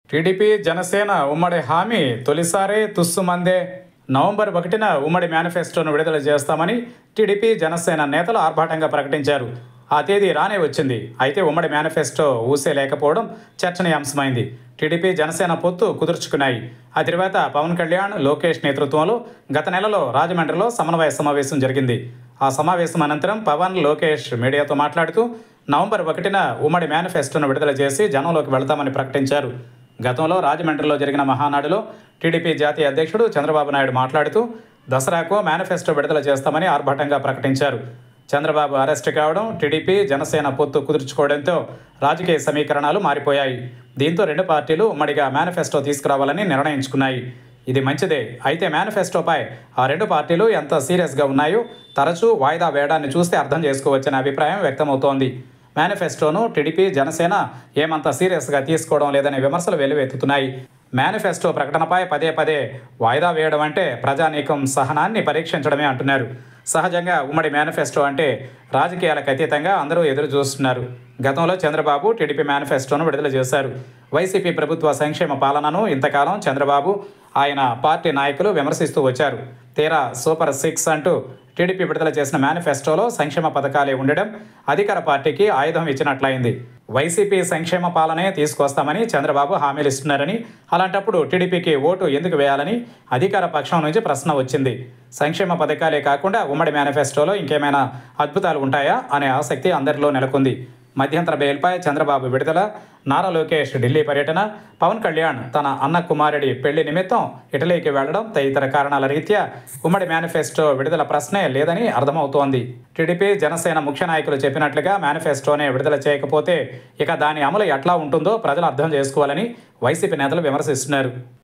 TDP Janasena ఉమ్మడి హామీ తొలిసారే తుస్సుమందే November ఒకటిన ఉమ్మడి మేనిఫెస్టోను విడుదల చేస్తామని టీడీపీ జనసేన నేతలు ఆర్భాటంగా ప్రకటించారు ఆ తేదీ రానే వచ్చింది అయితే ఉమ్మడి మేనిఫెస్టో ఊసే లేకపోవడం చర్చనీయాంశమైంది టీడీపీ జనసేన పొత్తు కుదుర్చుకున్నాయి ఆ తర్వాత పవన్ కళ్యాణ్ లోకేష్ నేతృత్వంలో గత నెలలో రాజమండ్రిలో సమన్వయ సమావేశం జరిగింది ఆ సమావేశం అనంతరం పవన్ లోకేష్ మీడియాతో మాట్లాడుతూ నవంబర్ ఒకటిన ఉమ్మడి మేనిఫెస్టోను విడుదల చేసి జనంలోకి వెళతామని ప్రకటించారు గతంలో రాజమండ్రిలో జరిగిన మహానాడులో టీడీపీ జాతీయ అధ్యక్షుడు చంద్రబాబు నాయుడు మాట్లాడుతూ దసరాకు మేనిఫెస్టో విడుదల చేస్తామని ఆర్భాటంగా ప్రకటించారు చంద్రబాబు అరెస్టు కావడం టీడీపీ జనసేన పొత్తు కుదుర్చుకోవడంతో రాజకీయ సమీకరణాలు మారిపోయాయి దీంతో రెండు పార్టీలు ఉమ్మడిగా మేనిఫెస్టో తీసుకురావాలని నిర్ణయించుకున్నాయి ఇది మంచిదే అయితే మేనిఫెస్టోపై ఆ రెండు పార్టీలు ఎంత సీరియస్గా ఉన్నాయో తరచూ వాయిదా వేయడాన్ని చూస్తే అర్థం చేసుకోవచ్చనే అభిప్రాయం వ్యక్తమవుతోంది మేనిఫెస్టోను టీడీపీ జనసేన ఏమంత సీరియస్గా తీసుకోవడం లేదనే విమర్శలు వెల్లువెత్తుతున్నాయి మేనిఫెస్టో ప్రకటనపై పదే పదే వాయిదా వేయడం అంటే ప్రజానీకం సహనాన్ని పరీక్షించడమే అంటున్నారు సహజంగా ఉమ్మడి మేనిఫెస్టో అంటే రాజకీయాలకు అతీతంగా అందరూ ఎదురు చూస్తున్నారు గతంలో చంద్రబాబు టీడీపీ మేనిఫెస్టోను విడుదల చేశారు వైసీపీ ప్రభుత్వ సంక్షేమ పాలనను ఇంతకాలం చంద్రబాబు ఆయన పార్టీ నాయకులు విమర్శిస్తూ వచ్చారు తీరా సూపర్ సిక్స్ అంటూ టీడీపీ విడుదల చేసిన మేనిఫెస్టోలో సంక్షేమ పథకాలే ఉండడం అధికార పార్టీకి ఆయుధం ఇచ్చినట్లయింది వైసీపీ సంక్షేమ పాలనే తీసుకొస్తామని చంద్రబాబు హామీలు ఇస్తున్నారని అలాంటప్పుడు టీడీపీకి ఓటు ఎందుకు వేయాలని అధికార పక్షం నుంచి ప్రశ్న వచ్చింది సంక్షేమ పథకాలే కాకుండా ఉమ్మడి మేనిఫెస్టోలో ఇంకేమైనా అద్భుతాలు ఉంటాయా అనే ఆసక్తి అందరిలో నెలకొంది మధ్యంతర బెయిల్పై చంద్రబాబు విడుదల నారా లోకేష్ ఢిల్లీ పర్యటన పవన్ కళ్యాణ్ తన అన్న కుమారుడి పెళ్లి నిమిత్తం ఇటలీకి వెళ్లడం తదితర కారణాల రీత్యా ఉమ్మడి మేనిఫెస్టో విడుదల ప్రశ్నే లేదని అర్థమవుతోంది టీడీపీ జనసేన ముఖ్య నాయకులు చెప్పినట్లుగా మేనిఫెస్టోనే విడుదల చేయకపోతే ఇక దాని అమలు ఎట్లా ఉంటుందో ప్రజలు అర్థం చేసుకోవాలని వైసీపీ నేతలు విమర్శిస్తున్నారు